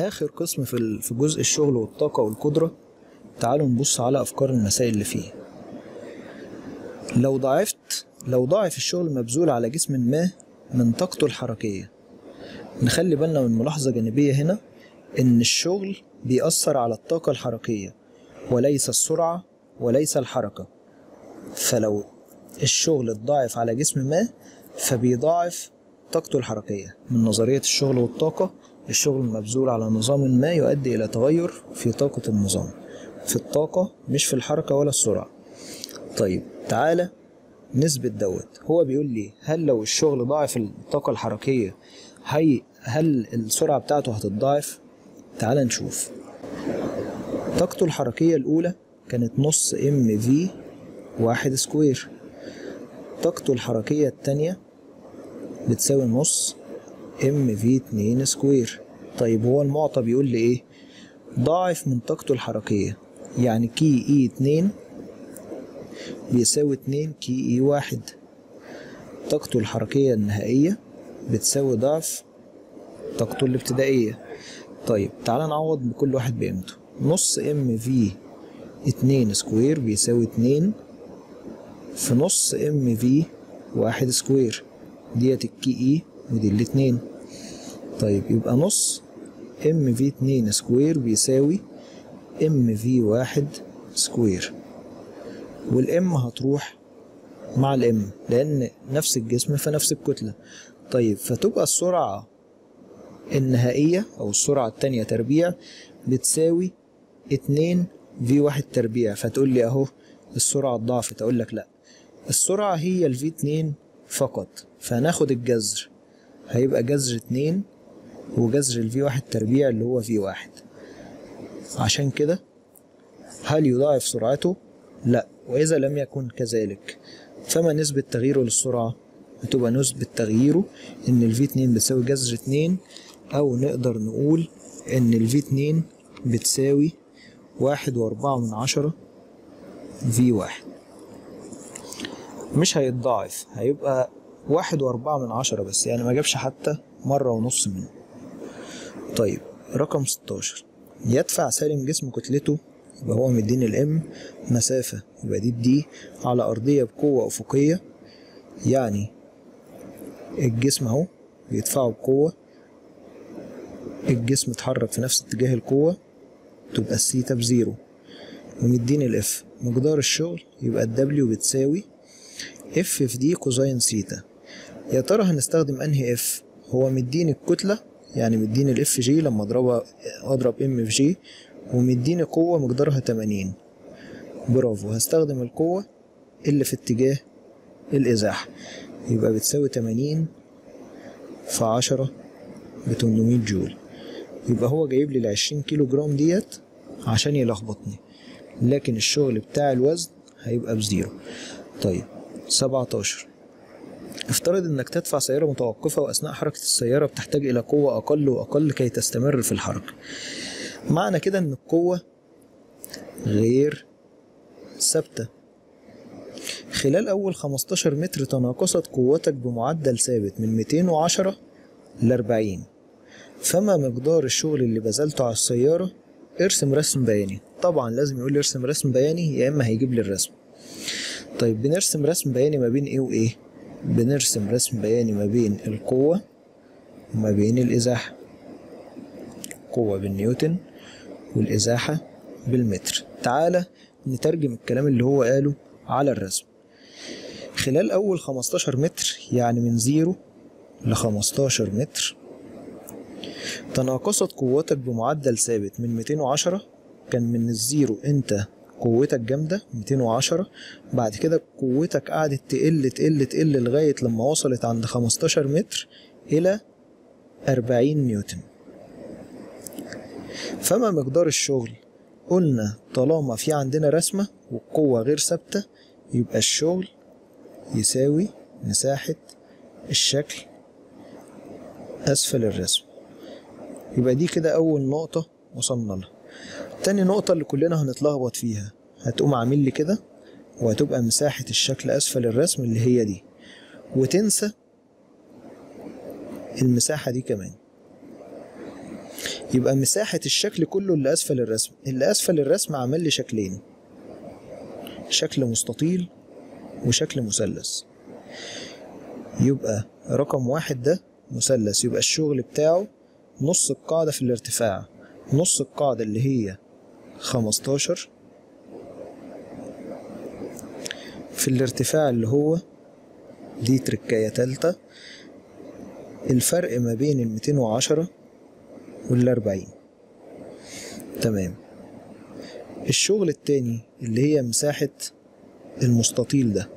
آخر قسم في ال- في جزء الشغل والطاقة والقدرة تعالوا نبص على أفكار المسائل اللي فيه لو ضعفت لو ضعف الشغل المبذول على جسم ما من طاقته الحركية نخلي بالنا من ملاحظة جانبية هنا إن الشغل بيأثر على الطاقة الحركية وليس السرعة وليس الحركة فلو الشغل اتضاعف على جسم ما فبيضاعف طاقته الحركية من نظرية الشغل والطاقة الشغل المبذول على نظام ما يؤدي إلى تغير في طاقة النظام في الطاقة مش في الحركة ولا السرعة طيب تعالى نثبت دوت هو بيقول لي هل لو الشغل ضاعف الطاقة الحركية هي هل السرعة بتاعته هتتضاعف تعال نشوف طاقته الحركية الأولى كانت نص ام في واحد سكوير طاقته الحركية التانية بتساوي نص ام في اتنين سكوير طيب هو المعطى بيقول لي ايه ضاعف من طاقته الحركية يعني كي اي اتنين بيساوي اتنين كي اي واحد طاقته الحركية النهائية بتساوي ضعف طاقته الابتدائية طيب تعال نعوض بكل واحد بقيمته نص ام في اتنين سكوير بيساوي اتنين في نص ام في واحد سكوير ديت الكي اي ودي الاتنين طيب يبقى نص ام في اتنين سكوير بيساوي ام في واحد سكوير والام هتروح مع الام لان نفس الجسم فنفس الكتلة طيب فتبقى السرعة النهائية او السرعة التانية تربيع بتساوي اتنين في واحد تربيع فتقول لي اهو السرعة اتضاعفت اقول لك لا السرعة هي الفي اتنين فقط فهناخد الجذر هيبقى جذر اتنين وجذر الفي واحد تربيع اللي هو في واحد عشان كده هل يضاعف سرعته؟ لا وإذا لم يكن كذلك فما نسبة تغييره للسرعة؟ هتبقى نسبة تغييره إن الفي اتنين بتساوي جذر اتنين أو نقدر نقول إن الفي اتنين بتساوي واحد وأربعة من عشرة في واحد مش هيتضاعف هيبقى واحد وأربعة من عشرة بس يعني ما جابش حتى مرة ونص منه طيب رقم ستاشر يدفع سالم جسم كتلته يبقى هو مديني الام مسافة يبقى دي الدي على أرضية بقوة أفقية يعني الجسم اهو بيدفعه بقوة الجسم اتحرك في نفس اتجاه القوة تبقى السيتا بزيرو ومديني الاف مقدار الشغل يبقى الدبليو بتساوي اف في دي كوزين سيتا يا ترى هنستخدم انهي اف هو مديني الكتلة يعني مديني الاف جي لما اضربها اضرب ام في جي ومديني قوة مقدارها 80 برافو هستخدم القوة اللي في اتجاه الازاحة يبقى بتساوي 80 في 10 ب 800 جول يبقى هو جايب لي ال 20 كيلو جرام ديت عشان يلخبطني لكن الشغل بتاع الوزن هيبقى بزيرو طيب 17 افترض انك تدفع سيارة متوقفة واثناء حركة السيارة بتحتاج الى قوة اقل واقل كي تستمر في الحركة معنى كده ان القوة غير ثابتة خلال اول 15 متر تناقصت قوتك بمعدل ثابت من 210 ل 40 فما مقدار الشغل اللي بذلته على السيارة ارسم رسم بياني طبعا لازم يقول لي ارسم رسم بياني يا اما هيجيب لي الرسم طيب بنرسم رسم بياني ما بين ايه وايه بنرسم رسم بياني ما بين القوة وما بين الإزاحة قوة بالنيوتن والإزاحة بالمتر تعالى نترجم الكلام اللي هو قاله على الرسم خلال أول 15 متر يعني من زيرو ل 15 متر تناقصت قوتك بمعدل ثابت من 210 كان من الزيرو انت قوتك جامدة 210 بعد كده قوتك قعدت تقل تقل تقل لغاية لما وصلت عند 15 متر إلى 40 نيوتن فما مقدار الشغل قلنا طالما في عندنا رسمة والقوة غير ثابتة يبقى الشغل يساوي مساحة الشكل أسفل الرسم يبقى دي كده أول نقطة وصلنا لها تاني نقطة اللي كلنا هنتلخبط فيها هتقوم عامل لي كده وهتبقى مساحة الشكل أسفل الرسم اللي هي دي وتنسى المساحة دي كمان يبقى مساحة الشكل كله اللي أسفل الرسم اللي أسفل الرسم عمل لي شكلين شكل مستطيل وشكل مثلث يبقى رقم واحد ده مثلث يبقى الشغل بتاعه نص القاعدة في الارتفاع نص القاعدة اللي هي خمستاشر في الارتفاع اللي هو دي تركاية تالتة الفرق ما بين الميتين وعشرة والأربعين تمام الشغل التاني اللي هي مساحة المستطيل ده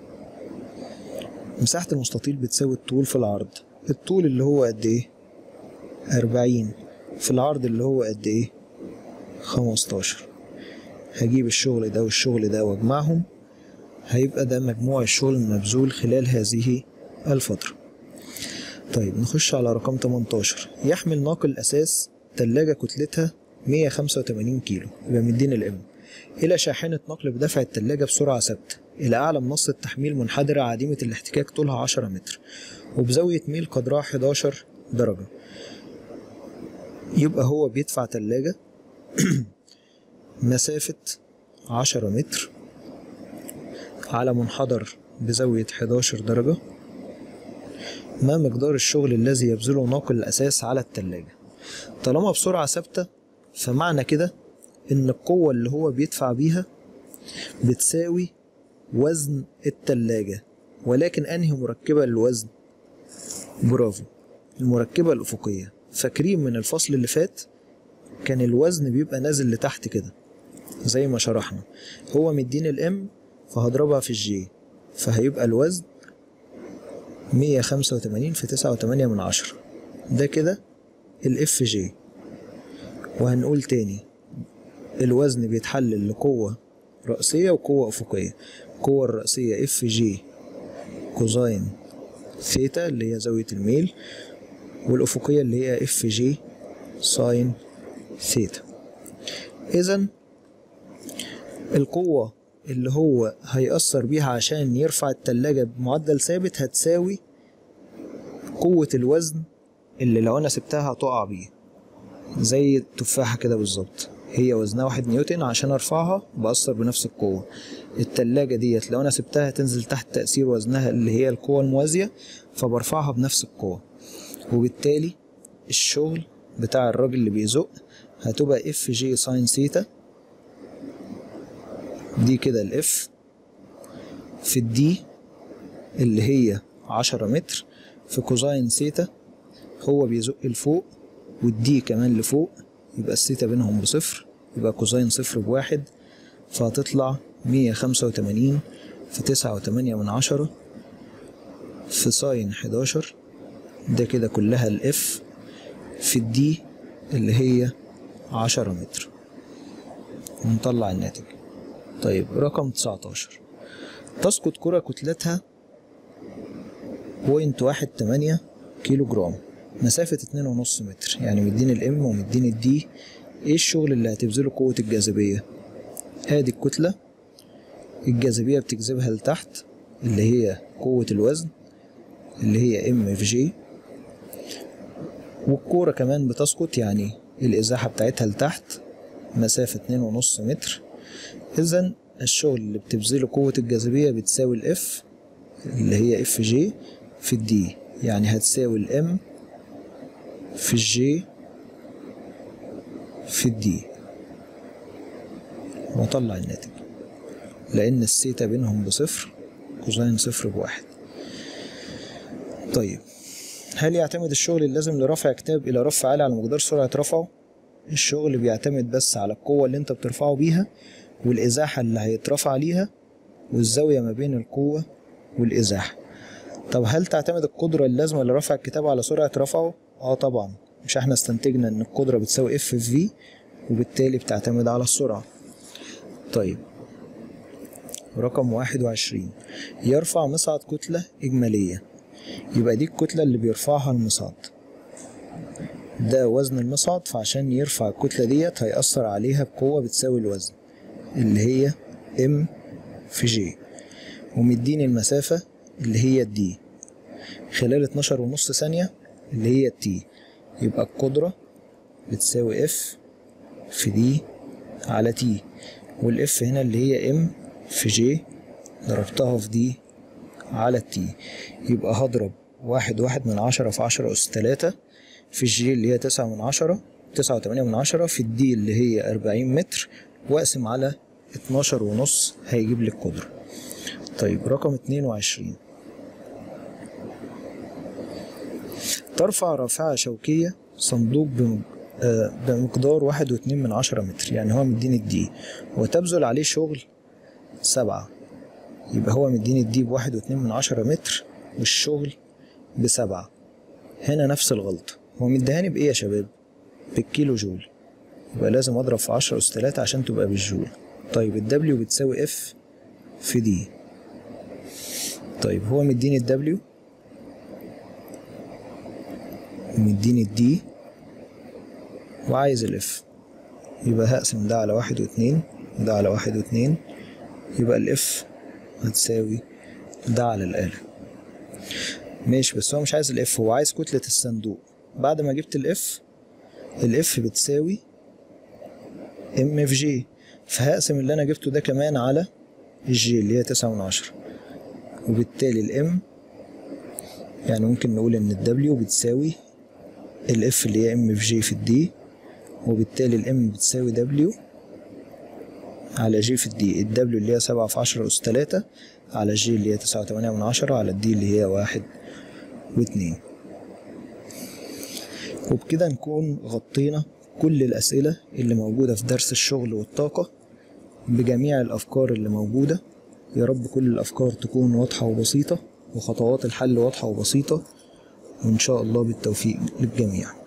مساحة المستطيل بتساوي الطول في العرض الطول اللي هو قد ايه أربعين في العرض اللي هو قد ايه خمستاشر هجيب الشغل ده والشغل ده واجمعهم هيبقى ده مجموع الشغل المبذول خلال هذه الفترة طيب نخش على رقم 18 يحمل ناقل الأساس تلاجة كتلتها 185 كيلو يبقى مدينا الام إلى شاحنة نقل بدفع التلاجة بسرعة ثابتة إلى أعلى منصة تحميل منحدرة عديمة الاحتكاك طولها 10 متر وبزاوية ميل قدرها 11 درجة يبقى هو بيدفع تلاجة مسافة 10 متر على منحدر بزاوية 11 درجة ما مقدار الشغل الذي يبذله ناقل الأساس على التلاجة طالما بسرعة ثابتة فمعنى كده إن القوة اللي هو بيدفع بيها بتساوي وزن التلاجة ولكن أنهي مركبة للوزن برافو المركبة الأفقية فاكرين من الفصل اللي فات كان الوزن بيبقى نازل لتحت كده زي ما شرحنا هو مديني الام فهضربها في الجي فهيبقى الوزن مية خمسة وتمانين في تسعة وتمانية من عشرة ده كده الاف جي وهنقول تاني الوزن بيتحلل لقوة رأسية وقوة أفقية القوة الرأسية اف جي كوزاين ثيتا اللي هي زاوية الميل والأفقية اللي هي اف جي ساين ثيتا إذا القوة اللي هو هيأثر بيها عشان يرفع التلاجة بمعدل ثابت هتساوي قوة الوزن اللي لو أنا سبتها هتقع بيه زي التفاحة كده بالظبط هي وزنها واحد نيوتن عشان ارفعها بأثر بنفس القوة التلاجة ديت لو انا سبتها تنزل تحت تأثير وزنها اللي هي القوة الموازية فبرفعها بنفس القوة وبالتالي الشغل بتاع الراجل اللي بيزق هتبقى اف جي ساين سيتا دي كده الاف في الدي اللي هي عشرة متر في كوزاين سيتا هو بيزق لفوق والدي كمان لفوق يبقى السيتا بينهم بصفر يبقى كوزاين صفر بواحد فهتطلع مية خمسة وتمانين في تسعة وتمانية من عشرة في ساين حداشر ده كده كلها الاف في الدي اللي هي عشرة متر ونطلع الناتج طيب رقم تسعتاشر تسقط كرة كتلتها بوينت واحد تمانية كيلو جرام مسافة اتنين ونص متر يعني مديني الام ومديني الدي ايه الشغل اللي هتبذله قوة الجاذبية ادي الكتلة الجاذبية بتجذبها لتحت اللي هي قوة الوزن اللي هي ام في جي والكورة كمان بتسقط يعني الإزاحة بتاعتها لتحت مسافة اتنين ونص متر إذا الشغل اللي بتبذله قوة الجاذبية بتساوي الإف اللي هي إف جي في الدي يعني هتساوي الإم في الجي في الدي وأطلع الناتج لأن السيتا بينهم بصفر كوزين صفر بواحد طيب هل يعتمد الشغل اللازم لرفع كتاب إلى رفع عالي على مقدار سرعة رفعه؟ الشغل بيعتمد بس على القوة اللي انت بترفعه بيها والإزاحة اللي هيترفع ليها والزاوية ما بين القوة والإزاحة طب هل تعتمد القدرة اللازمة لرفع الكتاب على سرعة رفعه؟ اه طبعا مش احنا استنتجنا ان القدرة بتساوي اف في في وبالتالي بتعتمد على السرعة طيب رقم واحد وعشرين يرفع مصعد كتلة إجمالية يبقى دي الكتلة اللي بيرفعها المصعد ده وزن المصعد فعشان يرفع الكتلة ديت هيأثر عليها بقوة بتساوي الوزن اللي هي ام في جي ومديني المسافة اللي هي الدي خلال 12 ونص ثانية اللي هي التي يبقى القدرة بتساوي اف في دي على تي والاف هنا اللي هي ام في جي ضربتها في دي على التي يبقى هضرب واحد واحد من عشرة في عشرة أس تلاتة في الجي اللي هي تسعة من عشرة تسعة وتمانية من عشرة في الدي اللي هي أربعين متر وأقسم على اتناشر ونص هيجيب لي القدرة طيب رقم اتنين وعشرين ترفع رافعة شوكية صندوق بم- آه، بمقدار واحد واتنين من عشرة متر يعني هو مديني الدي وتبذل عليه شغل سبعة يبقى هو مديني الدي بواحد واتنين من عشرة متر والشغل بسبعة هنا نفس الغلطة هو مديهاني بإيه يا شباب؟ بالكيلو جول يبقى لازم أضرب في عشرة أس تلاتة عشان تبقى بالجول طيب الدبليو بتساوي اف في دي طيب هو مديني الدبليو ومديني الدي وعايز الاف يبقى هقسم ده على واحد واتنين وده على واحد واتنين يبقى الاف هتساوي ده على الآلة ماشي بس هو مش عايز الاف هو عايز كتلة الصندوق بعد ما جبت الاف الاف بتساوي ام في جي فهقسم اللي انا جبته ده كمان على الجي اللي هي تسعة من عشرة وبالتالي الام يعني ممكن نقول ان الدبليو بتساوي الاف اللي هي ام في جي في الدي وبالتالي الام بتساوي دبليو على جي في الدي الدبليو اللي هي سبعة في عشرة أس تلاتة على جي اللي هي تسعة وتمانية من عشرة على الدي اللي هي واحد واتنين وبكده نكون غطينا كل الأسئلة اللي موجودة في درس الشغل والطاقة بجميع الأفكار اللي موجودة يا رب كل الأفكار تكون واضحة وبسيطة وخطوات الحل واضحة وبسيطة وإن شاء الله بالتوفيق للجميع